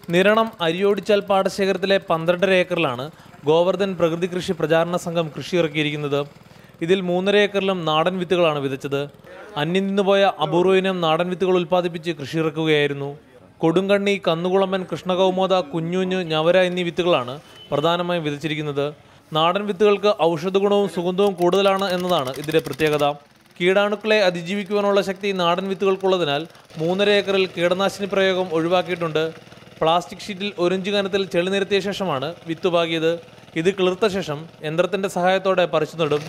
നിരണം അരിയോടിച്ചാൽ പാടശേഖരത്തിലെ പന്ത്രണ്ടര ഏക്കറിലാണ് ഗോവർദ്ധൻ പ്രകൃതി കൃഷി പ്രചാരണ സംഘം കൃഷി ഇറക്കിയിരിക്കുന്നത് ഇതിൽ മൂന്നര ഏക്കറിലും നാടൻ വിത്തുകളാണ് വിതച്ചത് അന്യം നിന്നുപോയ അപൂർവ ഇനം നാടൻ വിത്തുകൾ ഉൽപ്പാദിപ്പിച്ച് കൃഷി ഇറക്കുകയായിരുന്നു കൊടുങ്കണ്ണി കന്നുകുളമ്പൻ കൃഷ്ണകൗമോദ കുഞ്ഞുഞ്ഞ് ഞവര എന്നീ വിത്തുകളാണ് പ്രധാനമായും വിതച്ചിരിക്കുന്നത് നാടൻ വിത്തുകൾക്ക് ഔഷധഗുണവും സുഗന്ധവും കൂടുതലാണ് എന്നതാണ് ഇതിന്റെ പ്രത്യേകത കീടാണുക്കളെ അതിജീവിക്കുവാനുള്ള ശക്തി നാടൻ വിത്തുകൾക്കുള്ളതിനാൽ മൂന്നര ഏക്കറിൽ കീടനാശിനി പ്രയോഗം ഒഴിവാക്കിയിട്ടുണ്ട് പ്ലാസ്റ്റിക് ഷീറ്റിൽ ഒരിഞ്ച് കനത്തിൽ ചെളി നിരത്തിയ ശേഷമാണ് വിത്ത് പാകിയത് ഇത് കിളിർത്ത ശേഷം യന്ത്രത്തിന്റെ സഹായത്തോടെ പറിച്ചു നടും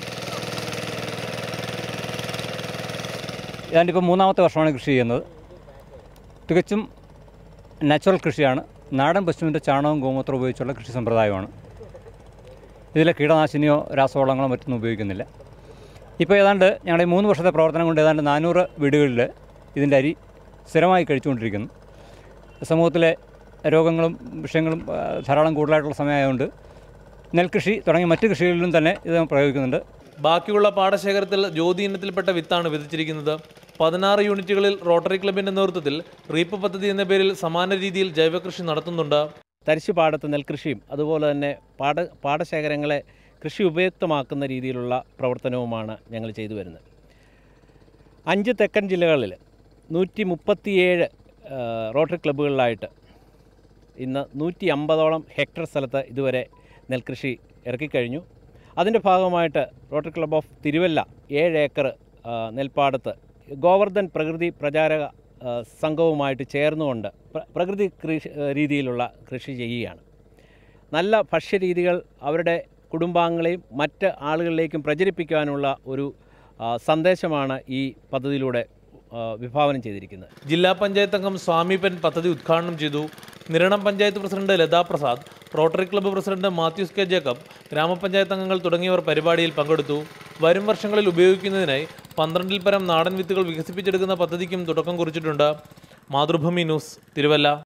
ഏതാണ്ട് ഇപ്പോൾ മൂന്നാമത്തെ വർഷമാണ് കൃഷി ചെയ്യുന്നത് തികച്ചും നാച്ചുറൽ കൃഷിയാണ് നാടൻ പശുവിൻ്റെ ചാണകവും ഗോമൂത്രം ഉപയോഗിച്ചുള്ള കൃഷി സമ്പ്രദായമാണ് ഇതിൽ കീടനാശിനിയോ രാസവളങ്ങളോ മറ്റൊന്നും ഉപയോഗിക്കുന്നില്ല ഇപ്പോൾ ഏതാണ്ട് ഞങ്ങളുടെ ഈ മൂന്ന് വർഷത്തെ പ്രവർത്തനം കൊണ്ട് ഏതാണ്ട് നാനൂറ് വീടുകളിൽ ഇതിൻ്റെ അരി സ്ഥിരമായി കഴിച്ചുകൊണ്ടിരിക്കുന്നു സമൂഹത്തിലെ രോഗങ്ങളും വിഷയങ്ങളും ആ, ധാരാളം കൂടുതലായിട്ടുള്ള സമയമായതുകൊണ്ട് നെൽകൃഷി തുടങ്ങിയ മറ്റ് കൃഷികളിലും തന്നെ ഇത് പ്രയോഗിക്കുന്നുണ്ട് ബാക്കിയുള്ള പാടശേഖരത്തിൽ ജ്യോതി ഇനത്തിൽപ്പെട്ട വിത്താണ് വിതച്ചിരിക്കുന്നത് പതിനാറ് യൂണിറ്റുകളിൽ റോട്ടറി ക്ലബിന്റെ നേതൃത്വത്തിൽ റീപ്പ് പദ്ധതി എന്ന പേരിൽ സമാന രീതിയിൽ ജൈവകൃഷി നടത്തുന്നുണ്ട് തരിശു പാടത്ത് നെൽകൃഷിയും അതുപോലെ തന്നെ പാട പാടശേഖരങ്ങളെ കൃഷി ഉപയുക്തമാക്കുന്ന രീതിയിലുള്ള പ്രവർത്തനവുമാണ് ഞങ്ങൾ ചെയ്തു വരുന്നത് അഞ്ച് തെക്കൻ ജില്ലകളിൽ നൂറ്റി മുപ്പത്തിയേഴ് റോട്ടറി ക്ലബ്ബുകളിലായിട്ട് ഇന്ന് നൂറ്റി അമ്പതോളം ഹെക്ടർ സ്ഥലത്ത് ഇതുവരെ നെൽകൃഷി ഇറക്കിക്കഴിഞ്ഞു അതിൻ്റെ ഭാഗമായിട്ട് റോട്ടറി ക്ലബ്ബ് ഓഫ് തിരുവല്ല ഏഴ് ഏക്കർ ആ, നെൽപ്പാടത്ത് ഗോവർദ്ധൻ പ്രകൃതി പ്രചാരക ആ, സംഘവുമായിട്ട് ചേർന്നുകൊണ്ട് പ്ര- പ്രകൃതി കൃഷി ആ, രീതിയിലുള്ള കൃഷി ചെയ്യുകയാണ് നല്ല ഭക്ഷ്യരീതികൾ അവരുടെ കുടുംബാംഗങ്ങളെയും മറ്റ് ആളുകളിലേക്കും പ്രചരിപ്പിക്കാനുള്ള ഒരു ആ, സന്ദേശമാണ് ഈ പദ്ധതിയിലൂടെ ആ, വിഭാവനം ചെയ്തിരിക്കുന്നത് ജില്ലാ പഞ്ചായത്ത് അംഗം സ്വാമിപൻ പദ്ധതി ഉദ്ഘാടനം ചെയ്തു Niranam panchayat president Latha Prasad Rotary club president Mathews K Jacob ഗ്രാമപഞ്ചായത്ത് അംഗങ്ങൾ തുടങ്ങിയവർ പരിപാടിയിൽ പങ്കെടുത്തു വരും വർഷങ്ങളിൽ ഉപയോഗിക്കുന്നതിനായി പന്ത്രണ്ടിൽ പരം നാടൻ വിത്തുകൾ വികസിപ്പിച്ചെടുക്കുന്ന പദ്ധതിക്കും തുടക്കം കുറിച്ചിട്ടുണ്ട് മാതൃഭൂമി ന്യൂസ് തിരുവല്ല